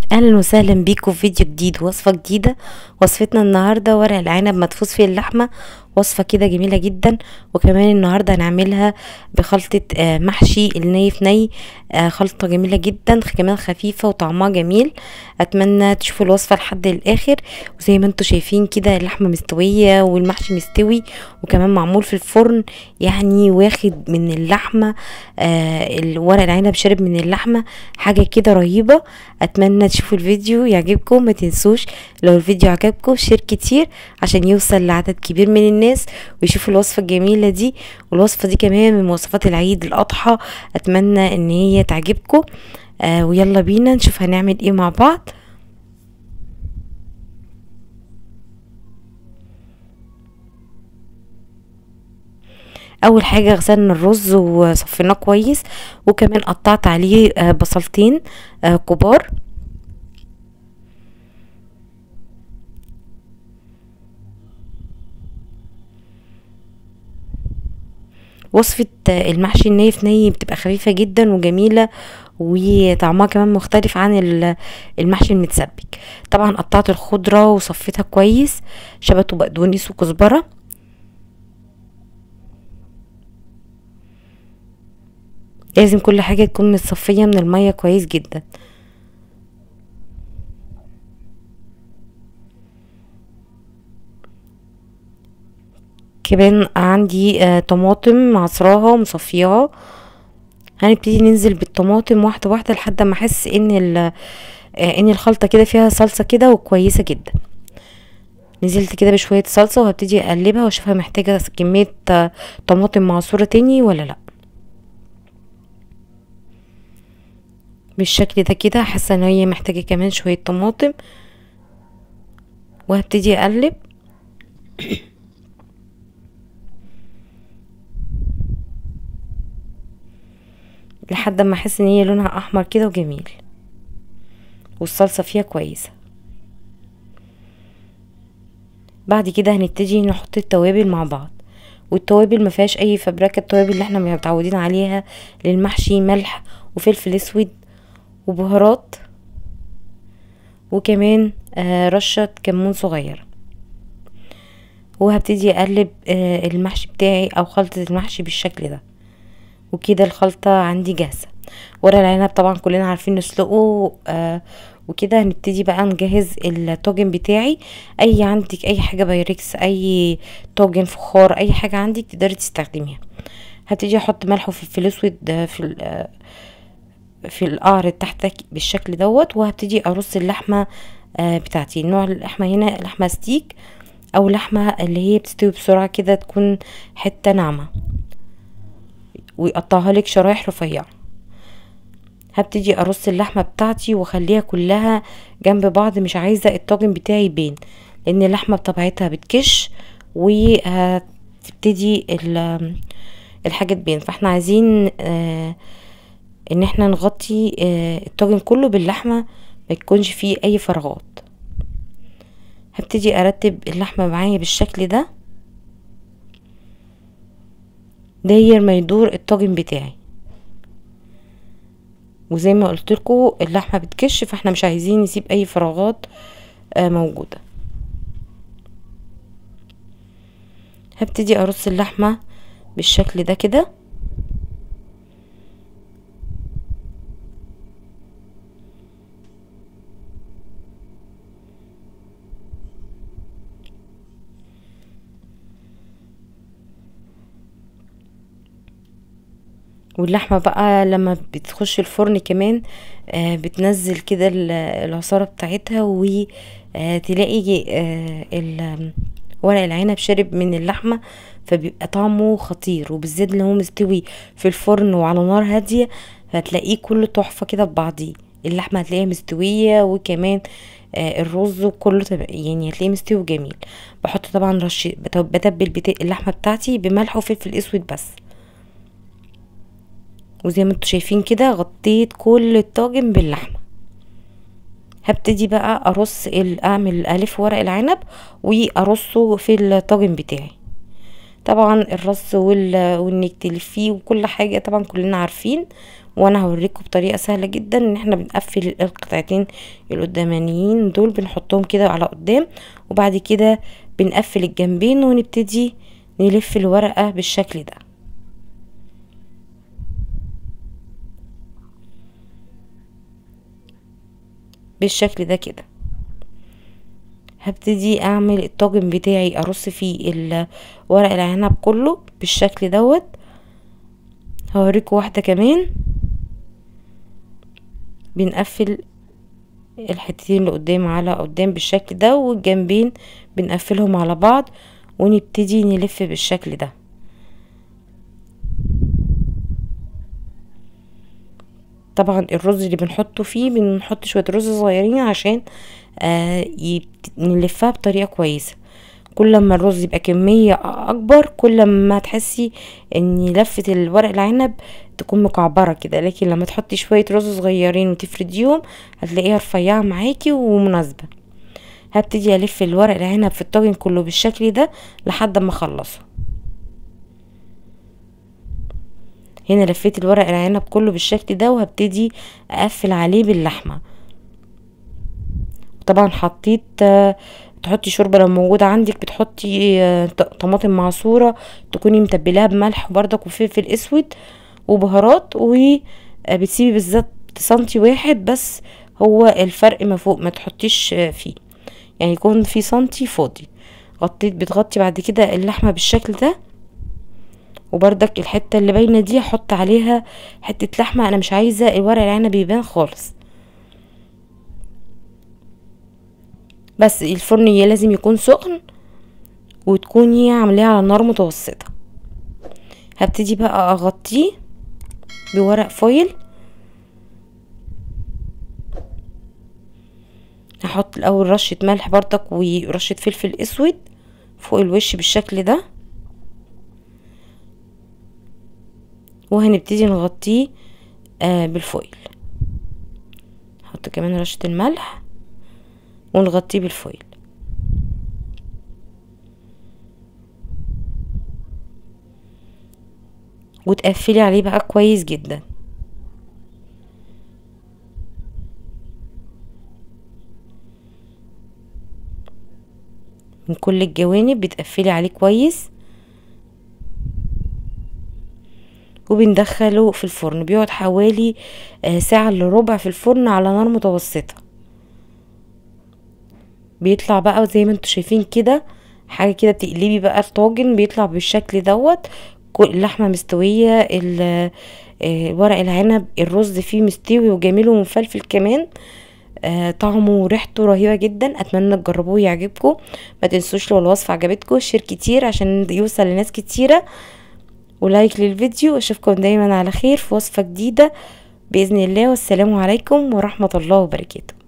اهلا وسهلا بيكم في فيديو جديد وصفة جديدة وصفتنا النهاردة ورق العنب مدفوس فيه اللحمة وصفة كده جميلة جدا وكمان النهاردة هنعملها بخلطة آه، محشي الني في ني آه، خلطة جميلة جدا كمان خفيفة وطعمها جميل اتمنى تشوفوا الوصفة لحد الاخر وزي ما انتم شايفين كده اللحمة مستوية والمحشي مستوي وكمان معمول في الفرن يعني واخد من اللحمة آه، الورق العنب شرب من اللحمة حاجة كده رهيبة اتمنى تشوفوا الفيديو يعجبكم ما تنسوش لو الفيديو عجبكم شير كتير عشان يوصل لعدد كبير من الناس ويشوفوا الوصفة الجميلة دي والوصفة دي كمان من وصفات العيد الأضحى أتمنى إن هي تعجبكم آه ويلا بينا نشوف هنعمل ايه مع بعض اول حاجه غسلنا الرز وصفيناه كويس وكمان قطعت عليه آه بصلتين آه كبار وصفة المحشي الني في ني بتبقى خفيفة جدا وجميلة وطعمها كمان مختلف عن المحشي المتسبك طبعا قطعت الخضرة وصفيتها كويس شبت وبقدونس وكزبرة لازم كل حاجة تكون متصفية من المية كويس جدا كمان عندي آه طماطم عصراها ومصفياها هنبتدي ننزل بالطماطم واحده واحده لحد ما احس ان آه ان الخلطه كده فيها صلصه كده وكويسه جدا نزلت كده بشويه صلصه وهبتدي اقلبها واشوفها محتاجه كميه آه طماطم معصوره تاني ولا لا بالشكل ده كده حاسه ان هي محتاجه كمان شويه طماطم وهبتدي اقلب لحد ما احس ان هي لونها احمر كده وجميل والصلصة فيها كويسة بعد كده هنبتدي نحط التوابل مع بعض والتوابل ما فيهاش اي فبركه التوابل اللي احنا متعودين عليها للمحشي ملح وفلفل اسود وبهارات وكمان آه رشه كمون صغير وهبتدي اقلب آه المحشي بتاعي او خلطه المحشي بالشكل ده وكده الخلطة عندي جاهزة ورق العنب طبعا كلنا عارفين نسلقه آه وكده هنبتدي بقى نجهز الطاجن بتاعي اي عندك اي حاجة بايركس اي طاجن فخار اي حاجة عندك تقدري تستخدميها هبتدي احط ملح وفلفل اسود في في القعر تحت بالشكل دوت وهبتدي ارص اللحمة آه بتاعتي نوع اللحمة هنا لحمة ستيك او لحمة اللي هي بتستوي بسرعة كده تكون حتة ناعمة ويقطعها لك شرايح رفيعه هبتدي ارص اللحمه بتاعتي واخليها كلها جنب بعض مش عايزه الطاجن بتاعي يبان لان اللحمه بطبيعتها بتكش وهتبتدي الحاجه تبان فاحنا عايزين آه ان احنا نغطي آه الطاجن كله باللحمه ما يكونش فيه اي فراغات هبتدي ارتب اللحمه معايا بالشكل ده داير ما يدور الطاجن بتاعي وزي ما قلت لكم اللحمه بتكش فاحنا مش عايزين نسيب اي فراغات آه موجوده هبتدي ارص اللحمه بالشكل ده كده واللحمه بقى لما بتخش الفرن كمان آه بتنزل كده العصاره بتاعتها وتلاقي آه ورق العنب شرب من اللحمه فبيبقى طعمه خطير وبالذات لو هو مستوي في الفرن وعلى نار هاديه هتلاقيه كله تحفه كده ببعضيه اللحمه هتلاقيها مستويه وكمان آه الرز كله يعني هتلاقيه مستوي وجميل بحط طبعا رش بتبل اللحمه بتاعتي بملح وفلفل اسود بس وزي ما انتوا شايفين كده غطيت كل الطاجن باللحمه هبتدي بقى ارص اعمل الف ورق العنب وارصه في الطاجن بتاعي طبعا الرص وال... وانك تلفيه وكل حاجه طبعا كلنا عارفين وانا هوريكم بطريقه سهله جدا ان احنا بنقفل القطعتين القدامانيين دول بنحطهم كده على قدام وبعد كده بنقفل الجنبين ونبتدي نلف الورقه بالشكل ده بالشكل ده كده هبتدي اعمل الطاجن بتاعي ارص فيه ورق العنب كله بالشكل دوت هوريكم واحدة كمان بنقفل الحتتين اللي قدام على قدام بالشكل ده والجنبين بنقفلهم على بعض ونبتدي نلف بالشكل ده طبعا الرز اللي بنحطه فيه بنحط شويه رز صغيرين عشان آه نلفها بطريقه كويسه كل ما الرز يبقى كمية اكبر كل ما تحسي ان لفة الورق العنب تكون مكعبرة كده لكن لما تحطي شوية رز صغيرين وتفرديهم هتلاقيها رفيعة معاكي ومناسبة هبتدي الف الورق العنب في الطاجن كله بالشكل ده لحد ما اخلصه هنا لفيت الورق العنب كله بالشكل ده وهبتدي اقفل عليه باللحمه طبعا حطيت تحطي شوربه لو موجوده عندك بتحطي طماطم معصوره تكوني متبلاها بملح وبردك وفلفل اسود وبهارات وبتسيبي بالذات سنتي واحد بس هو الفرق ما فوق ما تحطيش فيه يعني يكون في سنتي فاضي غطيت بتغطي بعد كده اللحمه بالشكل ده وبردك الحته اللي باينه دي احط عليها حته لحمه انا مش عايزه الورق العنب يبان خالص بس الفرن لازم يكون سخن وتكوني عاملاه على نار متوسطه هبتدي بقى اغطيه بورق فويل هحط الاول رشه ملح بردك ورشه فلفل اسود فوق الوش بالشكل ده وهنبتدي نغطيه آه بالفويل نحط كمان رشة الملح ونغطيه بالفويل وتقفلي عليه بقى كويس جدا من كل الجوانب بتقفلي عليه كويس وبندخله في الفرن بيقعد حوالي ساعة الا ربع في الفرن على نار متوسطة بيطلع بقى زي ما انتوا شايفين كده حاجة كده بتقلبي بقى الطاجن بيطلع بالشكل دوت اللحمة مستوية ورق العنب الرز فيه مستوي وجميل ومفلفل كمان آه طعمه وريحته رهيبه جدا اتمنى تجربوه يعجبكم ما تنسوش لو الوصفه عجبتكم شير كتير عشان يوصل لناس كتيره ولايك للفيديو اشوفكم دايما على خير في وصفه جديده باذن الله والسلام عليكم ورحمه الله وبركاته